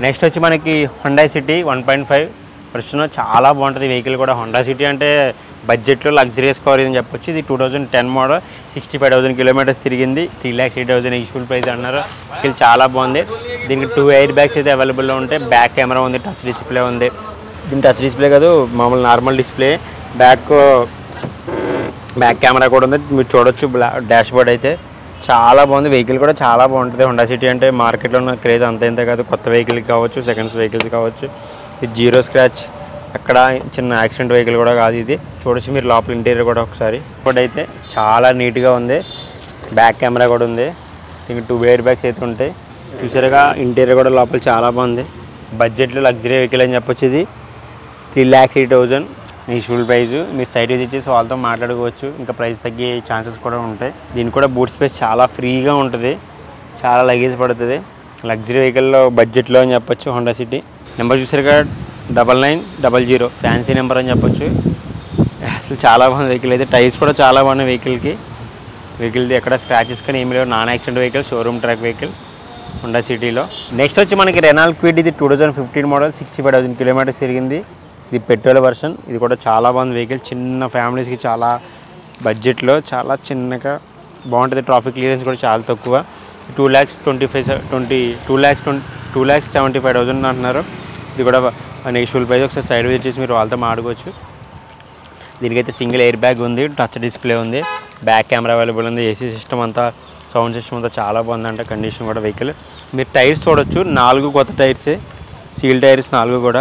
next వచ్చి మనకి Honda City one point five ప్రశ్న చాలా బాగుంటుంది వెహికల్ కూడా హుండా సిటీ అంటే బడ్జెట్లో లగ్జరియస్ కార్ అని చెప్పొచ్చు ఇది two thousand ten model sixty five thousand kilometres తిరిగింది three lakhs eight thousand useful price అన్నారు వెహికల్ చాలా బాగుంది దీనికి టూ ఎయిర్ బ్యాగ్స్ అయితే అవైలబుల్లో ఉంటాయి బ్యాక్ కెమెరా ఉంది టచ్ డిస్ప్లే ఉంది దీని టచ్ డిస్ప్లే కాదు మామూలు normal display back back camera కూడా ఉంది మీరు చూడొచ్చు బ్లా డాష్ బోర్డ్ అయితే చాలా బాగుంది వెహికల్ కూడా చాలా బాగుంటుంది హుండా సిటీ అంటే మార్కెట్లో ఉన్న క్రేజ్ అంత ఇంత కాదు కొత్త వెహికల్కి కావచ్చు సెకండ్స్ వెహికల్స్ కావచ్చు ఇది జీరో స్క్రాచ్ అక్కడ చిన్న యాక్సిడెంట్ వెహికల్ కూడా కాదు ఇది చూడొచ్చు మీరు లోపల ఇంటీరియర్ కూడా ఒకసారి ఇప్పుడు అయితే చాలా నీట్గా ఉంది బ్యాక్ కెమెరా కూడా ఉంది ఇంక టూ ఎయిర్ బ్యాగ్స్ అయితే ఉంటాయి చూసారుగా ఇంటీరియర్ కూడా లోపల చాలా బాగుంది బడ్జెట్లో లగ్జరీ వెహికల్ అని చెప్పొచ్చు ఇది three lakhs eight thousand usual price మీరు సైట్ విజిట్ చేసి వాళ్ళతో మాట్లాడుకోవచ్చు ఇంకా ప్రైస్ తగ్గే ఛాన్సెస్ కూడా ఉంటాయి దీనికి కూడా బూట్ స్పేస్ చాలా ఫ్రీగా ఉంటుంది చాలా లగేజ్ పడుతుంది లగ్జరీ వెహికల్లో బడ్జెట్లో అని చెప్పొచ్చు హోండా సిటీ నెంబర్ చూసారుగా double nine double zero fancy number అని చెప్పొచ్చు అసలు చాలా బాగుంది వెహికల్ అయితే టైర్స్ కూడా చాలా బాగున్నాయి వెహికల్కి వెహికల్ది ఎక్కడ స్క్రాచెస్ కానీ ఏమి లేవు non accident vehicle showroom track vehicle Honda సిటీలో నెక్స్ట్ వచ్చి మనకి రెనాల్ క్విడ్ ఇది two thousand fifteen model sixty five thousand kilometres తిరిగింది ఇది పెట్రోల్ వర్షన్ ఇది కూడా చాలా బాగుంది వెహికల్ చిన్న ఫ్యామిలీస్కి చాలా బడ్జెట్లో చాలా చిన్నగా బాగుంటుంది ట్రాఫిక్ క్లియరెన్స్ కూడా చాలా తక్కువ two lakhs twenty five twenty two lakhs twenty two lakhs seventy five thousand అంటున్నారు ఇది కూడా నెగిషియల్ ప్రైస్ ఒకసారి సైడ్ విజిట్ చేసి మీరు వాళ్ళతో మాడుకోవచ్చు దీనికైతే సింగిల్ ఎయిర్ బ్యాగ్ ఉంది టచ్ డిస్ప్లే ఉంది బ్యాక్ కెమెరా అవైలబుల్ ఉంది ఏసీ సిస్టమ్ అంతా సౌండ్ సిస్టమ్ అంతా చాలా బాగుందంట కండిషన్ కూడా వెహికల్ మీరు టైర్స్ చూడొచ్చు నాలుగు కొత్త టైర్సే సీల్ టైర్స్ నాలుగు కూడా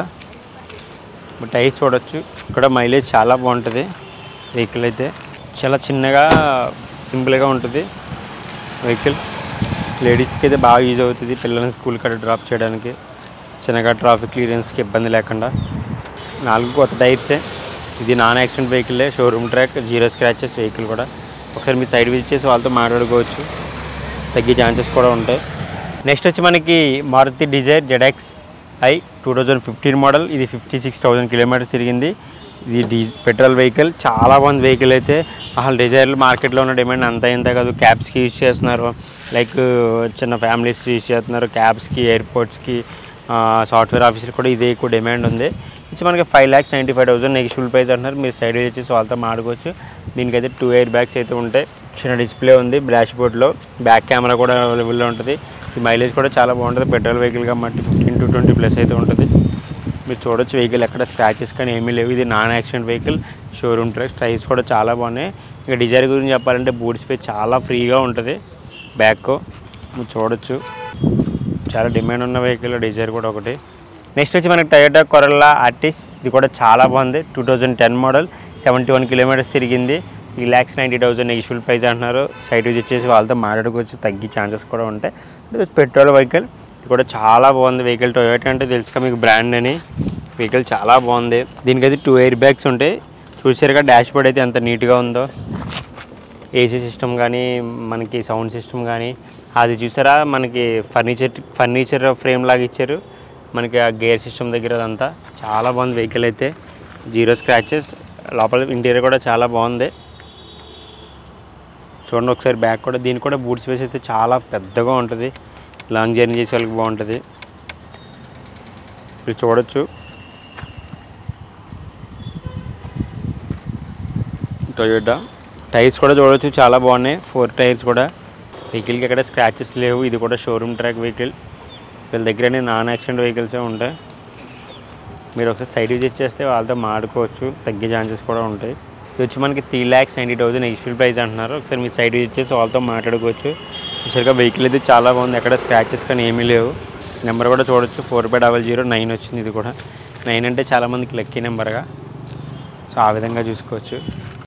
మీరు టైర్స్ చూడొచ్చు ఇక్కడ మైలేజ్ చాలా బాగుంటుంది వెహికల్ అయితే చాలా చిన్నగా సింపుల్గా ఉంటుంది వెహికల్ లేడీస్కి అయితే బాగా యూజ్ అవుతుంది పిల్లల్ని స్కూల్ కట్ట డ్రాప్ చేయడానికి చిన్నగా ట్రాఫిక్ క్లియరెన్స్కి ఇబ్బంది లేకుండా నాలుగు కొత్త టైర్సే ఇది నాన్ యాక్సిడెంట్ వెహికల్లే showroom track zero scratches vehicle కూడా ఒకసారి మీ సైడ్ విజిట్ చేసి వాళ్ళతో మాట్లాడుకోవచ్చు తగ్గే ఛాన్సెస్ కూడా ఉంటాయి నెక్స్ట్ వచ్చి మనకి Maruti Dzire ZXI two thousand fifteen model ఇది ఫిఫ్టీ సిక్స్ థౌజండ్ కిలోమీటర్స్ తిరిగింది ఇది డీ పెట్రోల్ వెహికల్ చాలా బాగుంది వెహికల్ అయితే అసలు డిజైర్లు మార్కెట్లో ఉన్న డిమాండ్ అంతా ఇంత కాదు క్యాబ్స్కి యూజ్ చేస్తున్నారు లైక్ చిన్న ఫ్యామిలీస్ యూజ్ చేస్తున్నారు క్యాబ్స్కి ఎయిర్పోర్ట్స్కి సాఫ్ట్వేర్ ఆఫీసులు కూడా ఇదే ఎక్కువ డిమాండ్ ఉంది ఇచ్చి మనకి five lakhs ninety five thousand negotiable price అంటున్నారు మీరు సైడ్ వచ్చేసి వాళ్ళతో మాడుకోవచ్చు దీనికైతే టూ ఎయిర్ బ్యాగ్స్ అయితే ఉంటాయి చిన్న డిస్ప్లే ఉంది డాష్ బోర్డ్లో బ్యాక్ కెమెరా కూడా అవైలబుల్లో ఉంటుంది ఈ మైలేజ్ కూడా చాలా బాగుంటుంది పెట్రోల్ వెహికల్ కాబట్టి ఫిఫ్టీన్ టు ట్వంటీ ప్లస్ అయితే ఉంటుంది మీరు చూడొచ్చు వెహికల్ ఎక్కడ స్క్రాచెస్ కానీ ఏమీ లేవు ఇది non accident vehicle showroom tracks tyres కూడా చాలా బాగున్నాయి ఇక డిజైర్ గురించి చెప్పాలంటే బూట్ స్పేస్ చాలా ఫ్రీగా ఉంటుంది బ్యాక్ మీరు చూడొచ్చు చాలా డిమాండ్ ఉన్న వెహికల్ డిజైర్ కూడా ఒకటి నెక్స్ట్ వచ్చి మనకి టయోటా కొరల్లా ఆర్టిస్ ఇది కూడా చాలా బాగుంది two thousand ten model seventy one kilometres తిరిగింది ఈ lakhs ninety thousand negotiable price అంటున్నారు సైట్ విజిట్ చేసి వాళ్ళతో మాట్లాడుకోవచ్చు తగ్గే ఛాన్సెస్ కూడా ఉంటాయి ఇది పెట్రోల్ వెహికల్ ఇది కూడా చాలా బాగుంది వెహికల్ టొయోటా అంటే తెలుసుగా మీకు బ్రాండ్ అని వెహికల్ చాలా బాగుంది దీనికైతే టూ ఎయిర్ బ్యాగ్స్ ఉంటాయి చూసారుగా డాష్ బోర్డ్ అయితే ఎంత నీట్గా ఉందో ఏసీ సిస్టమ్ కానీ మనకి సౌండ్ సిస్టమ్ కానీ అది చూసారా మనకి ఫర్నిచర్ ఫర్నిచర్ ఫ్రేమ్ లాగా ఇచ్చారు మనకి ఆ గేర్ సిస్టమ్ దగ్గర అదంతా చాలా బాగుంది వెహికల్ అయితే జీరో స్క్రాచెస్ లోపల ఇంటీరియర్ కూడా చాలా బాగుంది చూడండి ఒకసారి బ్యాక్ కూడా దీనికి కూడా బూట్ స్పేస్ అయితే చాలా పెద్దగా ఉంటుంది లాంగ్ జర్నీ చేసే వాళ్ళకి బాగుంటుంది మీరు చూడొచ్చు టొయోటా టైర్స్ కూడా చూడొచ్చు చాలా బాగున్నాయి ఫోర్ టైర్స్ కూడా వెహికల్కి ఎక్కడ స్క్రాచెస్ లేవు ఇది కూడా షోరూమ్ ట్రాక్ వెహికల్ వీళ్ళ దగ్గర నాన్ యాక్సిడెంట్ వెహికల్సే ఉంటాయి మీరు ఒకసారి సైడ్ విజిట్ చేస్తే వాళ్ళతో మాడుకోవచ్చు తగ్గే ఛాన్సెస్ కూడా ఉంటాయి ఇది వచ్చి మనకి త్రీ ల్యాక్స్ నైంటీ థౌసండ్ ఎక్స్ట్రీ ప్రైస్ అంటున్నారు ఒకసారి మీ సైడ్ విజిట్ చేసి వాళ్ళతో మాట్లాడుకోవచ్చు చూసారుగా వెహికల్ అయితే చాలా బాగుంది ఎక్కడ స్క్రాచెస్ కానీ ఏమీ లేవు నెంబర్ కూడా చూడొచ్చు four five double zero nine వచ్చింది ఇది కూడా నైన్ అంటే చాలామందికి లక్కీ నెంబర్గా సో ఆ విధంగా చూసుకోవచ్చు